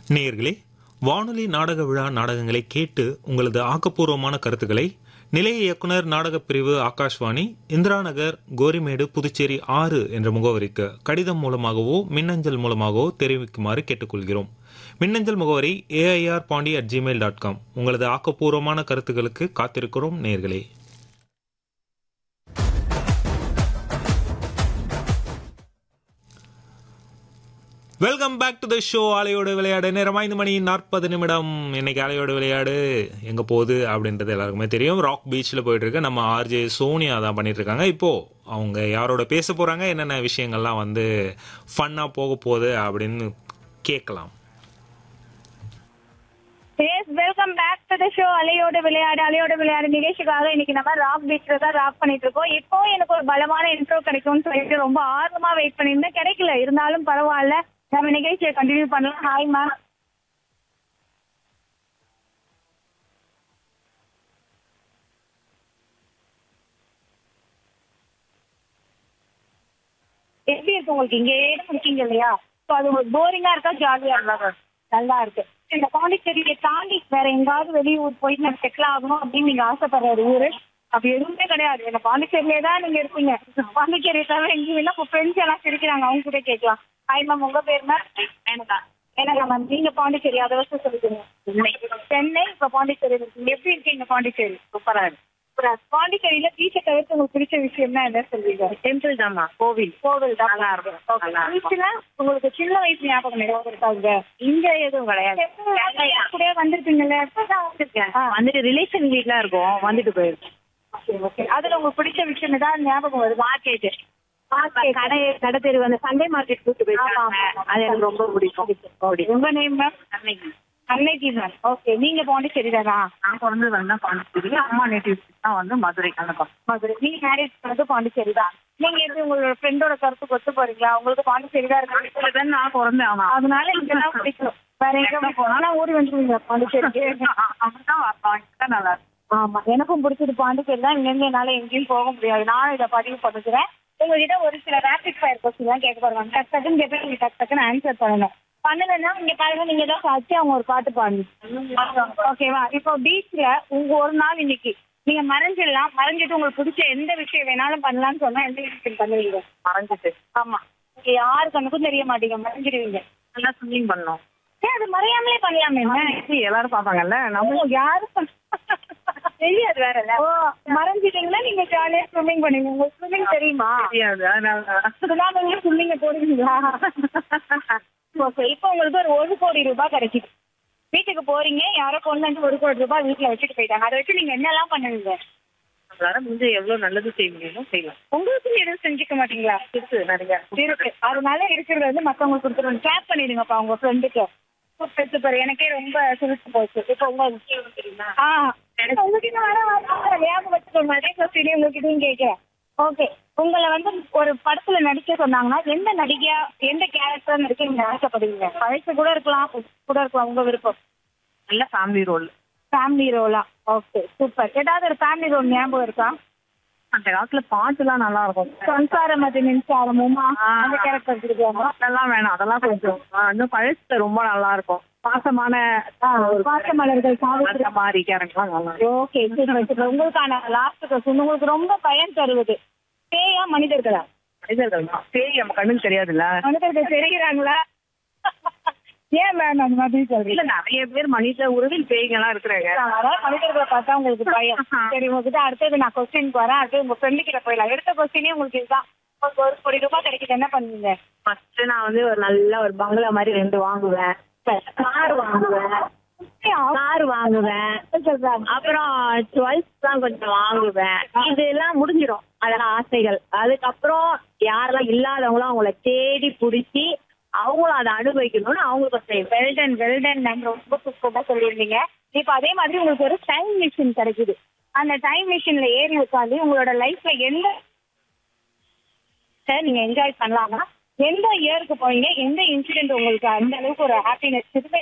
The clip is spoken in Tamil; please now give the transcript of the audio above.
நேயர்களே வானொலி நாடக விழா நாடகங்களை கேட்டு உங்களது ஆக்கப்பூர்வமான கருத்துக்களை நிலைய இயக்குனர் நாடகப் பிரிவு ஆகாஷ்வாணி இந்திரா நகர் கோரிமேடு புதுச்சேரி ஆறு என்ற முகவரிக்கு கடிதம் மூலமாகவோ மின்னஞ்சல் மூலமாகவோ தெரிவிக்குமாறு கேட்டுக்கொள்கிறோம் மின்னஞ்சல் முகவரி AIR Pandi at Gmail dot com உங்களது ஆக்கப்பூர்வமான கருத்துக்களுக்கு காத்திருக்கிறோம் நேர்களே welcome back to the show ஆலையோட விளையாடு நேரம் ஐந்து மணி நாற்பது நிமிடம் இன்னைக்கு ஆலையோட விளையாடு எங்க போகுது அப்படின்றது எல்லாருக்குமே தெரியும் ராக் பீச்சில் போயிட்டு இருக்கு நம்ம ஆர்ஜே சோனியா தான் பண்ணிட்டு இருக்காங்க இப்போ அவங்க யாரோட பேச போறாங்க என்னென்ன விஷயங்கள்லாம் வந்து ஃபன்னா போக போகுது அப்படின்னு கேட்கலாம் yes welcome back to the show அலையோட விளையாடு அலையோட விளையாடு நிகழ்ச்சிக்காக இன்னைக்கு நம்ம ராக் பீச்ல தான் ராக் பண்ணிட்டு இருக்கோம் இப்போ எனக்கு ஒரு பலமான இன்ட்ரோ கிடைக்கும்னு சொல்லிட்டு ரொம்ப ஆர்வமா வெயிட் பண்ணியிருந்தேன் கிடைக்கல இருந்தாலும் பரவாயில்ல நம்ம நிகழ்ச்சியை கண்டினியூ பண்ணலாம் ஹாய் மேம் எப்படி இருக்கு உங்களுக்கு இங்கே இருக்கீங்க இல்லையா ஸோ அது உங்களுக்கு போரிங்கா இருக்கா ஜாலியா இருக்கா நல்லா இருக்கு இந்த பாண்டிச்சேரியை தாண்டி வேற எங்காவது வெளியூர் போயிட்டு நான் செட்டில் ஆகணும் அப்படின்னு நீங்க ஆசைப்படுற ஒரு ஊரு அப்படி எதுவுமே கிடையாது என்ன பாண்டிச்சேரியிலே தான் நீங்க இருப்பீங்க பாண்டிச்சேரியை தவிர எங்கேயும் இல்லை உங்க ஃப்ரெண்ட்ஸ் எல்லாம் சிரிக்கிறாங்க அவங்க கூட கேட்கலாம் ஹாய் மேம் உங்க பேர் மேம் எனக்கா எனக்கா மேம் நீங்க பாண்டிச்சேரி அதை வச்சு சொல்லிக்கோங்க சென்னை இப்ப பாண்டிச்சேரி இருக்கீங்க எப்படி இருக்கீங்க பாண்டிச்சேரி சூப்பரா இருக்கு அப்புறம் பாண்டிச்சேரியில பீச்சை தவிர்த்து உங்களுக்கு பிடிச்ச விஷயம்னா என்ன சொல்வீங்க டெம்பிள் தாம்மா கோவில் கோவில் தான் நல்லா இருக்கும். Okay. நல்லா இருக்கும். பீச்ல உங்களுக்கு சின்ன வயசு ஞாபகம் ஏதாவது இருக்காங்க இங்க எதுவும் கிடையாது கூட வந்திருப்பீங்கல்ல ஆ. வந்துட்டு ரிலேஷன் வீட்ல இருக்கும் வந்துட்டு போயிருக்கோம் Okay, okay. அதுல உங்களுக்கு பிடிச்ச விஷயம் ஏதாவது ஞாபகம் வருது மார்க்கெட் Market. கடை கடை தெரு வந்து சண்டே மார்க்கெட் கூட்டு ஆமா, போயிருக்காங்க ஆமா, ஆமா. அது எனக்கு ரொம்ப பிடிக்கும் அப்படி உங்க நேம் மேம் அன்னைக்கு மேம் ஓகே நீங்க பாண்டிச்சேரி தானா நான் பிறந்தது வந்து பாண்டிச்சேரி அம்மா நேட்டிவ் தான் வந்து மதுரை அந்த பக்கம் மதுரை நீங்க மேரேஜ் பண்ணது பாண்டிச்சேரி தான் நீங்க எப்படி உங்களோட ஃப்ரெண்டோட கருத்து ஒத்து போறீங்களா உங்களுக்கு பாண்டிச்சேரி தான் இருக்கு தான் நான் பிறந்தேன் ஆமா அதனால இங்கெல்லாம் பிடிக்கும் வேற எங்க போனா ஓடி வந்துருவீங்க பாண்டிச்சேரிக்கு அப்படிதான் தான் நல்லா இருக்கும் ஆமா எனக்கும் பிடிச்சது பாண்டிச்சேரி தான் இங்க என்னால எங்கேயும் போக முடியாது நான் இதை பதிவு பண்ணிக்கிறேன் உங்ககிட்ட ஒரு சில ரேபிட் ஃபயர் கொஸ்டின் எல்லாம் கேட்க போறாங்க டக் டக்குன்னு கேட்பேன் நீங்க டக் டக்குன்னு ஆன்சர் பண்ணணும் பண்ணலன்னா இங்க பாருங்க நீங்க தான் சாட்சி அவங்க ஒரு பாட்டு பாடணும் ஓகேவா இப்போ பீச்ல உங்க ஒரு நாள் இன்னைக்கு நீங்க மறைஞ்சிடலாம் மறைஞ்சிட்டு உங்களுக்கு பிடிச்ச எந்த விஷயம் வேணாலும் பண்ணலாம்னு சொன்னா எந்த விஷயம் பண்ணுவீங்க மறைஞ்சிட்டு ஆமா இங்க யாரு கண்ணுக்கும் தெரிய மாட்டீங்க மறைஞ்சிடுவீங்க நல்லா ஸ்விம்மிங் பண்ணோம் ஏன் அது மறையாமலே பண்ணலாமே எல்லாரும் பாப்பாங்கல்ல நம்ம நம்ம யாரும் தெரியாது வேற ஓ மறைஞ்சிட்டீங்கன்னா நீங்க ஜாலியா ஸ்விம்மிங் பண்ணுவீங்க உங்களுக்கு ஸ்விம்மிங் தெரியுமா தெரியாது அதனால இதெல்லாம் நீங்க ஸ்விம்மிங்க போடுவீங்களா ஓகே இப்போ உங்களுக்கு ஒரு ஒரு கோடி ரூபாய் கிடைக்குது வீட்டுக்கு போறீங்க யாரோ கொண்டு வந்து ஒரு கோடி ரூபாய் வீட்டுல வச்சுட்டு போயிட்டாங்க அதை வச்சு நீங்க என்னெல்லாம் பண்ணுவீங்க நம்மளால முடிஞ்ச எவ்வளவு நல்லது செய்ய முடியுமோ செய்யலாம் உங்களுக்கு எதுவும் செஞ்சுக்க மாட்டீங்களா இருக்கு நிறைய இருக்கு அதனால இருக்கிறது வந்து மத்தவங்களுக்கு கொடுத்துருவோம் கேப் பண்ணிடுங்கப்பா உங்க ஃப்ரெண்டுக்கு சூப்பர் சூப்பர் எனக்கே ரொம்ப சிரிச்சு போச்சு இப்போ உங்க தெரியுமா ஆ உங்ககிட்ட வர வர ஞாபகம் வச்சுக்கோங்க அதே கொஸ்டினே உங்ககிட்டயும் கேட்கிறேன் ஓகே உங்களை வந்து ஒரு படத்துல நடிக்க சொன்னாங்கன்னா எந்த நடிகையா எந்த கேரக்டர் நடிக்க நீங்க ஆசைப்படுவீங்க பழசு கூட இருக்கலாம் புதுசு கூட இருக்கலாம் உங்க விருப்பம் நல்ல ஃபேமிலி ரோல் ஃபேமிலி ரோலா ஓகே சூப்பர் ஏதாவது ஒரு ஃபேமிலி ரோல் ஞாபகம் இருக்கா அந்த காலத்துல பாட்டுலாம் நல்லா இருக்கும் சம்சாரம் அது மின்சாரமுமா அந்த கேரக்டர் இருக்குமா அதெல்லாம் வேணாம் அதெல்லாம் கொஞ்சம் ஆ, இன்னும் பழசு ரொம்ப நல்லா இருக்கும் பாசமான ஒரு பாச மலர்கள் சாவித்திரி அந்த மாதிரி கேரக்டர்லாம் நல்லா இருக்கும் ஓகே சூப்பர் சூப்பர் உங்களுக்கான லாஸ்ட் கொஸ்டின் உங்களுக்கு ரொம்ப பயன் தருவது பேயா மனிதர்களா மனிதர்கள் தான் பேய் நம்ம கண்ணுக்கு தெரியாதுல்ல மனிதர்கள் தெரிகிறாங்களா ஏன் மேம் அந்த மாதிரி இல்ல சொல்றீங்க நிறைய பேர் மனித உருவில் பேய்ங்க எல்லாம் இருக்கிறாங்க அதாவது மனிதர்களை பார்த்தா உங்களுக்கு பயம் சரி உங்ககிட்ட அடுத்தது நான் கொஸ்டினுக்கு வரேன் அடுத்து உங்க ஃப்ரெண்டு கிட்ட போயிடலாம் எடுத்த கொஸ்டினே உங்களுக்கு இதுதான் உங்களுக்கு ஒரு கோடி ரூபாய் கிடைக்குது என்ன பண்ணுவீங்க ஃபர்ஸ்ட் நான் வந்து ஒரு நல்ல ஒரு பங்களா மாதிரி ரெண்டு வாங்குவேன் கார் வாங்குவேன் கார் வாங்குவேன் சொல்றாங்க அப்புறம் ஜுவல்ஸ் தான் கொஞ்சம் வாங்குவேன் இதெல்லாம் முடிஞ்சிடும் அதெல்லாம் ஆசைகள் அதுக்கப்புறம் யாரெல்லாம் இல்லாதவங்களும் அவங்கள தேடி பிடிச்சி அவங்களும் அதை அனுபவிக்கணும்னு அவங்களுக்கு செய்வேன் வெல்டன் வெல்டன் மேம் ரொம்ப சூப்பரா சொல்லியிருந்தீங்க இப்போ அதே மாதிரி உங்களுக்கு ஒரு டைம் மிஷின் கிடைக்குது அந்த டைம் மிஷின்ல ஏறி உட்காந்து உங்களோட லைஃப்ல எந்த சார் நீங்க என்ஜாய் பண்ணலாமா எந்த இயருக்கு போறீங்க எந்த இன்சிடென்ட் உங்களுக்கு அந்த அளவுக்கு ஒரு ஹாப்பினஸ்